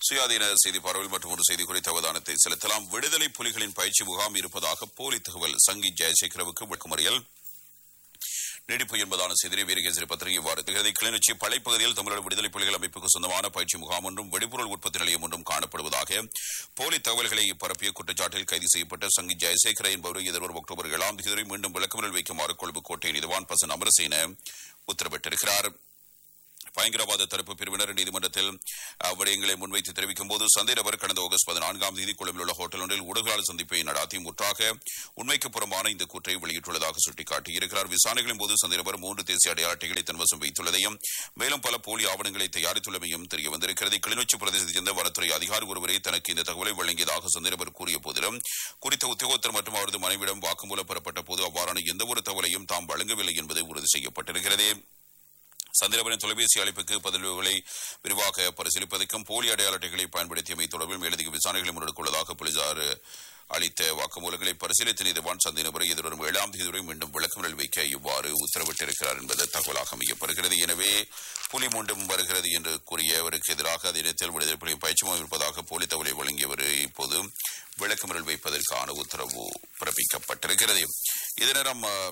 சுயாதீன செய்தி பரவல் மற்றும் ஒரு செய்தி குறித்த அவதானத்தை செலுத்தலாம் விடுதலை புலிகளின் பயிற்சி முகாம் இருப்பதாக போலி தகவல் சங்கீத் ஜெயசேகரவுக்கு விளக்கமறியல் நீடிப்பு என்பதான செய்தியை வீரகேசரி பத்திரிகை இவ்வாறு திகழ்கிறது கிளிநொச்சி படைப்பகுதியில் தமிழக விடுதலை புலிகள் அமைப்புக்கு சொந்தமான பயிற்சி முகாம் ஒன்றும் வெடிபொருள் உற்பத்தி நிலையம் ஒன்றும் காணப்படுவதாக போலி தகவல்களை பரப்பிய குற்றச்சாட்டில் கைது செய்யப்பட்ட சங்கி ஜெயசேகர என்பவரை எதிர்வரும் அக்டோபர் ஏழாம் தேதி வரை மீண்டும் விளக்கமறியல் வைக்குமாறு கொழும்பு கோட்டை நீதிவான் பசன் அமரசேன உத்தரவிட்டிருக்கிறார் பயங்கரவாத தடுப்பு பிரிவினர் நீதிமன்றத்தில் அஹ், விடயங்களை முன்வைத்து தெரிவிக்கும் போது சந்தேக நபர் கடந்த ஆகஸ்ட் பதினான்காம் தேதி கொழும்பில் உள்ள ஹோட்டல் ஒன்றில் ஊடகளாளர் சந்திப்பை நடாத்தி முற்றாக உண்மைக்கு புறம்பான இந்த கூற்றை வெளியிட்டுள்ளதாக சுட்டிக்காட்டியிருக்கிறார் விசாரணைகளின் போது சந்தேக நபர் மூன்று தேசிய அடையாள அட்டைகளை தன்வசம் வைத்துள்ளதையும் மேலும் பல போலி ஆவணங்களை தயாரித்துள்ளமையும் தெரிய வந்திருக்கிறது கிளிநொச்சி பிரதேசத்தைச் சேர்ந்த வனத்துறை அதிகாரி ஒருவரை தனக்கு இந்த தகவலை வழங்கியதாக சந்தேக நபர் கூறிய போதிலும் குறித்த உத்தியோகத்தர் மற்றும் அவரது மனைவிடம் வாக்குமூலம் பெறப்பட்ட போது அவ்வாறான எந்தவொரு தகவலையும் தாம் வழங்கவில்லை என்பது உறுதி செய்யப்பட்டிருக்கிறது சந்திரபனின் தொலைபேசி அழைப்புக்கு பதில்களை விரிவாக பரிசீலிப்பதற்கும் போலி அடையாள அட்டைகளை பயன்படுத்தியமை தொடர்பில் மேலதிக விசாரணைகளை முன்னெடுத்துள்ளதாக போலீசார் அளித்த வாக்குமூலங்களை பரிசீலித்த நீதிவான் சந்தை நபரை எதிர்வரும் ஏழாம் தேதி வரை மீண்டும் விளக்கமறியல் வைக்க இவ்வாறு உத்தரவிட்டிருக்கிறார் என்பது தகவலாக அமையப்படுகிறது எனவே புலி மீண்டும் வருகிறது என்று கூறியவருக்கு எதிராக அதே நேரத்தில் விடுதலை புலியும் பயிற்சியும் இருப்பதாக போலி தகவலை வழங்கியவர் இப்போது விளக்கமறியல் வைப்பதற்கான உத்தரவு பிறப்பிக்கப்பட்டிருக்கிறது இதே நேரம் அஹ்,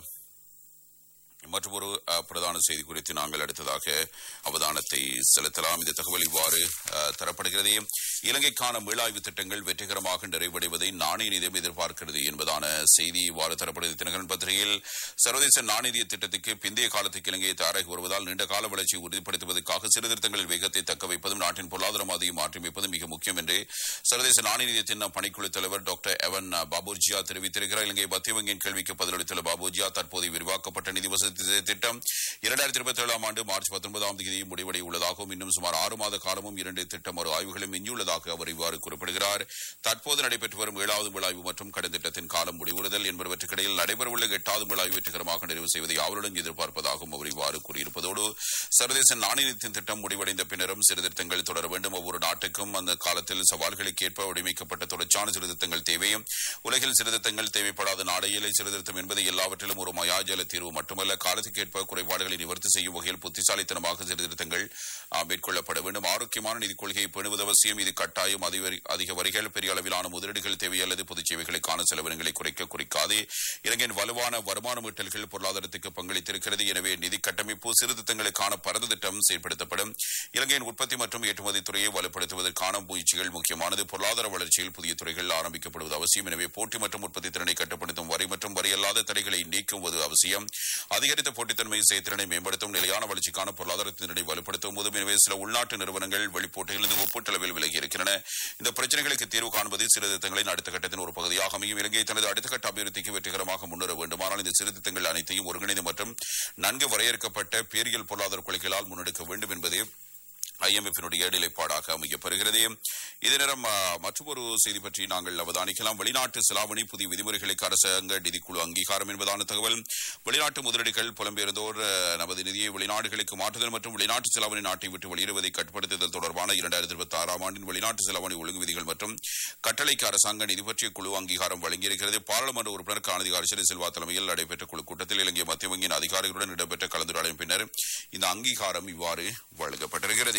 மற்றொரு அஹ், பிரதான செய்தி குறித்து நாங்கள் அடுத்ததாக அவதானத்தை செலுத்தலாம் இந்த தகவல் இவ்வாறு அஹ், தரப்படுகிறது இலங்கைக்கான மீளாய்வு திட்டங்கள் வெற்றிகரமாக நிறைவடைவதை நாணய நிதியம் எதிர்பார்க்கிறது என்பதான செய்தி இவ்வாறு தரப்படுகிறது தினகரன் பத்திரிகையில் சர்வதேச நாணய திட்டத்துக்கு பிந்தைய காலத்துக்கு இலங்கையை தயாராகி வருவதால் நீண்ட கால வளர்ச்சியை உறுதிப்படுத்துவதற்காக சீர்திருத்தங்களில் வேகத்தை தக்க வைப்பதும் நாட்டின் பொருளாதார மாதிரியை மாற்றியமைப்பதும் மிக முக்கியம் என்று சர்வதேச நாணய நிதியத்தின் பணிக்குழு தலைவர் டாக்டர் எவன் பாபுர்ஜியா தெரிவித்திருக்கிறார் இலங்கை மத்திய வங்கியின் கேள்விக்கு பதிலளித்துள்ள பாபுர்ஜியா தற்போது விரிவாக்கப்பட்ட நிதி வசதி திட்டம் இரண்டாயிரத்தி இருபத்தி ஏழாம் ஆண்டு மார்ச் பத்தொன்பதாம் தேதி முடிவடைய உள்ளதாகவும் இன்னும் சுமார் ஆறு மாத காலமும் இரண்டு திட்ட மறு ஆய்வுகளும் எஞ்சியுள்ளதாக அவர் இவ்வாறு குறிப்பிடுகிறார் தற்போது நடைபெற்று வரும் ஏழாவது விழாய்வு மற்றும் கடன் திட்டத்தின் காலம் முடிவுறுதல் என்பவற்றுக்கிடையில் நடைபெறவுள்ள எட்டாவது விழாய்வு வெற்றிகரமாக நிறைவு செய்வதை ஆவலுடன் எதிர்பார்ப்பதாகவும் அவர் இவ்வாறு கூறியிருப்பதோடு சர்வதேச நாணயத்தின் திட்டம் முடிவடைந்த பின்னரும் சீர்திருத்தங்கள் தொடர வேண்டும் ஒவ்வொரு நாட்டுக்கும் அந்த காலத்தில் சவால்களுக்கு ஏற்ப வடிவமைக்கப்பட்ட தொடர்ச்சியான சீர்திருத்தங்கள் தேவை உலகில் சீர்திருத்தங்கள் தேவைப்படாத நாடையிலே சீர்திருத்தம் என்பது எல்லாவற்றிலும் ஒரு மயாஜல தீர்வு மட்டுமல்ல காலத்துக்கேற்ப குறைபாடுகளை நிவர்த்தி செய்யும் வகையில் புத்திசாலித்தனமாக சீர்திருத்தங்கள் ஆ, மேற்கொள்ளப்பட வேண்டும் ஆரோக்கியமான நிதிக் கொள்கையை பேணுவது அவசியம் இது கட்டாயம் அதிக வரி- அதிக வரிகள் பெரிய அளவிலான முதலீடுகள் தேவை அல்லது பொதுச் சேவைகளுக்கான செலவினங்களை குறைக்க குறிக்காது இலங்கையின் வலுவான வருமான ஈட்டல்கள் பொருளாதாரத்துக்கு பங்களித்திருக்கிறது எனவே நிதி கட்டமைப்பு சீர்திருத்தங்களுக்கான பரந்த திட்டம் செயல்படுத்தப்படும் இலங்கையின் உற்பத்தி மற்றும் ஏற்றுமதி துறையை வலுப்படுத்துவதற்கான முயற்சிகள் முக்கியமானது பொருளாதார வளர்ச்சியில் புதிய துறைகள் ஆரம்பிக்கப்படுவது அவசியம் எனவே போட்டி மற்றும் உற்பத்தி திறனை கட்டுப்படுத்தும் வரி மற்றும் வரி அல்லாத தடைகளை நீக்குவது அவசியம் அதிகரித்த போட்டித்தன்மை செயற்திறனை மேம்படுத்தும் நிலையான வளர்ச்சிக்கான பொருளாதார திறனை வலுப்படுத்தும் போதும் எனவே சில உள்நாட்டு நிறுவனங்கள் வெளிப்போட்டிகளிலிருந்து ஒப்பீட்டளவில் விலகி இருக்கின்றன இந்த பிரச்சனைகளுக்கு தீர்வு காண்பது சீர்திருத்தங்களின் அடுத்த கட்டத்தின் ஒரு பகுதியாக அமையும் இலங்கை தனது அடுத்த கட்ட அபிவிருத்திக்கு வெற்றிகரமாக முன்னேற வேண்டுமானால் இந்த சீர்திருத்தங்கள் அனைத்தையும் ஒருங்கிணைந்து மற்றும் நன்கு வரையறுக்கப்பட்ட பேரியல் பொருளாதார கொள்கைகளால் முன்னெடுக்க வேண்டும் என்பதே ஐஎம்எஃபினுடைய நிலைப்பாடாக அமையப்பெறுகிறது இதே நேரம் மற்றொரு செய்தி பற்றி நாங்கள் அவதானிக்கலாம் வெளிநாட்டு செலாவணி புதிய விதிமுறைகளுக்கு அரசாங்க நிதிக்குழு அங்கீகாரம் என்பதான தகவல் வெளிநாட்டு முதலீடுகள் புலம்பெயர்ந்தோர் அஹ், நமது நிதியை வெளிநாடுகளுக்கு மாற்றுதல் மற்றும் வெளிநாட்டு செலாவணி நாட்டை விட்டு வெளியிடுவதை கட்டுப்படுத்துதல் தொடர்பான இரண்டாயிரத்தி இருபத்தி ஆறாம் ஆண்டின் வெளிநாட்டு செலாவணி ஒழுங்கு விதிகள் மற்றும் கட்டளைக்கு அரசாங்க நிதி பற்றிய குழு அங்கீகாரம் வழங்கியிருக்கிறது பாராளுமன்ற உறுப்பினர் காணதிக அரசியல் செல்வா தலைமையில் நடைபெற்ற குழு கூட்டத்தில் இலங்கை மத்திய வங்கியின் அதிகாரிகளுடன் இடம்பெற்ற கலந்துரையாடலின் பின்னர் இந்த அங்கீகாரம் இவ்வாறு வழங்கப்பட்டிருக்கிறது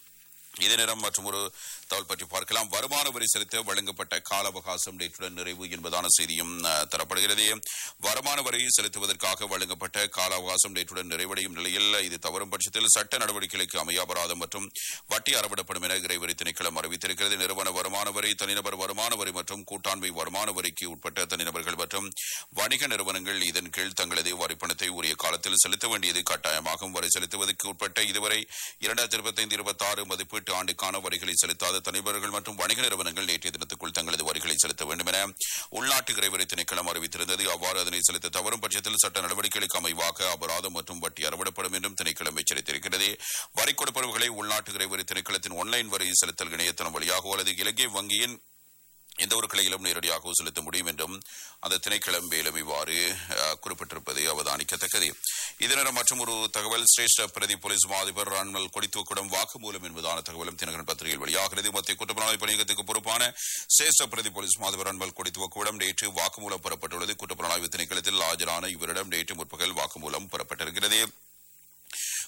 இதே நேரம் மற்றும் ஒரு தகவல் பற்றி பார்க்கலாம் வருமான வரி செலுத்த வழங்கப்பட்ட கால அவகாசம் நேற்றுடன் நிறைவு என்பதான செய்தியும் அஹ், தரப்படுகிறது வருமான வரி செலுத்துவதற்காக வழங்கப்பட்ட கால அவகாசம் நேற்றுடன் நிறைவடையும் நிலையில் இது தவறும் பட்சத்தில் சட்ட நடவடிக்கைகளுக்கு அமைய அபராதம் மற்றும் வட்டி அறவிடப்படும் என இறைவரி திணைக்களம் அறிவித்திருக்கிறது நிறுவன வருமான வரி தனிநபர் வருமான வரி மற்றும் கூட்டாண்மை வருமான வரிக்கு உட்பட்ட தனிநபர்கள் மற்றும் வணிக நிறுவனங்கள் இதன் கீழ் தங்களது வரிப்பணத்தை உரிய காலத்தில் செலுத்த வேண்டியது கட்டாயமாகும் வரி செலுத்துவதற்கு உட்பட்ட இதுவரை இரண்டாயிரத்தி இருபத்தைந்து இருபத்தி ஆறு மதிப்பீட்டு ஆண்டுக்கான வரிகளை செலுத்தாத தனிநபர்கள் மற்றும் வணிக நிறுவனங்கள் நேற்றைய தினத்துக்குள் தங்களது வரிகளை செலுத்த வேண்டும் என உள்நாட்டு இறைவரி திணைக்களம் அறிவித்திருந்தது அவ்வாறு அதனை செலுத்த தவறும் பட்சத்தில் சட்ட நடவடிக்கைகளுக்கு அமைவாக அபராதம் மற்றும் வட்டி அறவிடப்படும் என்றும் திணைக்களம் எச்சரித்திருக்கிறது வரி கொடுப்பனவுகளை உள்நாட்டு இறைவரி திணைக்களத்தின் ஒன்லைன் வரி செலுத்தல் இணையதளம் வழியாகவோ அல்லது இலங்கை வங்கியின் எந்த ஒரு கிளையிலும் நேரடியாக செலுத்த முடியும் என்றும் அந்த திணைக்களம் மேலும் இவ்வாறு அஹ், குறிப்பிட்டிருப்பது அவதானிக்கத்தக்கது இதனிடம் மற்றும் ஒரு தகவல் சிரேஷ்ட பிரதி போலீஸ் மா அதிபர் ரான்மல் கொடித்துவக்குடம் வாக்குமூலம் என்பதான தகவலும் தினகரன் பத்திரிகையில் வெளியாகிறது மத்திய குற்றப்புலனாய்வு பணியகத்துக்கு பொறுப்பான சிரேஷ்ட பிரதி போலீஸ் மா அதிபர் ரான்மல் கொடித்துவக்குடம் நேற்று வாக்குமூலம் பெறப்பட்டுள்ளது குற்றப்புலனாய்வு திணைக்களத்தில் ஆஜரான இவரிடம் நேற்று முற்பகல் வாக்குமூலம் பெறப்பட்டிருக்கிறது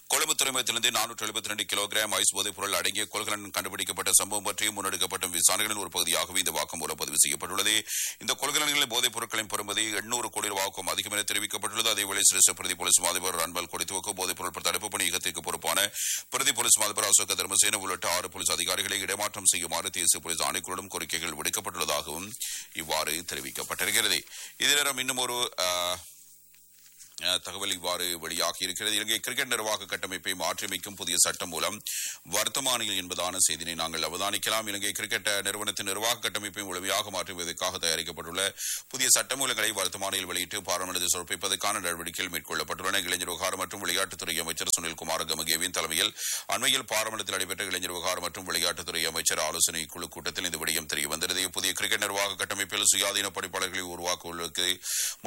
கொழும்பு துறைமுகத்திலிருந்து நானூற்று எழுபத்தி ரெண்டு கிலோகிராம் ஐஸ் போதைப் பொருள் அடங்கிய கொள்கலன் கண்டுபிடிக்கப்பட்ட சம்பவம் பற்றி முன்னெடுக்கப்பட்ட விசாரணைகளின் ஒரு பகுதியாகவே இந்த வாக்குமூலம் பதிவு செய்யப்பட்டுள்ளது இந்த கொள்கலன்களில் போதைப் பொருட்களின் பெறுமதி எண்ணூறு கோடி ரூபாய்க்கும் அதிகம் என தெரிவிக்கப்பட்டுள்ளது அதேவேளை சிரேஷ்ட பிரதி போலீஸ் மாதிபர் ரன்பால் கொடித்துவக்கு போதைப் பொருள் தடுப்பு பணியகத்திற்கு பொறுப்பான பிரதி போலீஸ் மாதிபர் அசோக தர்மசேன உள்ளிட்ட ஆறு போலீஸ் அதிகாரிகளை இடமாற்றம் செய்யுமாறு தேசிய போலீஸ் ஆணைக்குழுவிடம் கோரிக்கைகள் விடுக்கப்பட்டுள்ளதாகவும் இவ்வாறு தெரிவிக்கப்பட்டிருக்கிறது இதே இன்னும் ஒரு ஆஹ், அஹ், தகவல் இவ்வாறு வெளியாகி இருக்கிறது இலங்கை கிரிக்கெட் நிர்வாக கட்டமைப்பை மாற்றியமைக்கும் புதிய சட்டம் மூலம் வர்த்தமானியில் என்பதான செய்தியை நாங்கள் அவதானிக்கலாம் இலங்கை கிரிக்கெட் நிறுவனத்தின் நிர்வாக கட்டமைப்பை முழுமையாக மாற்றுவதற்காக தயாரிக்கப்பட்டுள்ள புதிய சட்டமூலங்களை வர்த்தமானியில் வெளியிட்டு பாராளுமன்றத்தில் சமர்ப்பிப்பதற்கான நடவடிக்கைகள் மேற்கொள்ளப்பட்டுள்ளன இளைஞர் விவகாரம் மற்றும் விளையாட்டுத்துறை அமைச்சர் சுனில்குமார் கமகேவின் தலைமையில் அண்மையில் பாராளுமன்றத்தில் நடைபெற்ற இளைஞர் விவகாரம் மற்றும் விளையாட்டுத்துறை அமைச்சர் ஆலோசனை குழு கூட்டத்தில் இந்த விடயம் தெரிய வந்தது புதிய கிரிக்கெட் நிர்வாக கட்டமைப்பில் சுயாதீன படிப்பாளர்களை உருவாக்குவதற்கு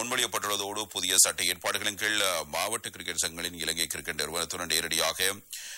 முன்மொழியப்பட்டுள்ளதோடு புதிய சட்ட ஏற்பாடுகளின் கீழ் அஹ், மாவட்ட கிரிக்கெட் சங்கங்களின் இலங்கை கிரிக்கெட் நிறுவனத்துடன் நேரடியாக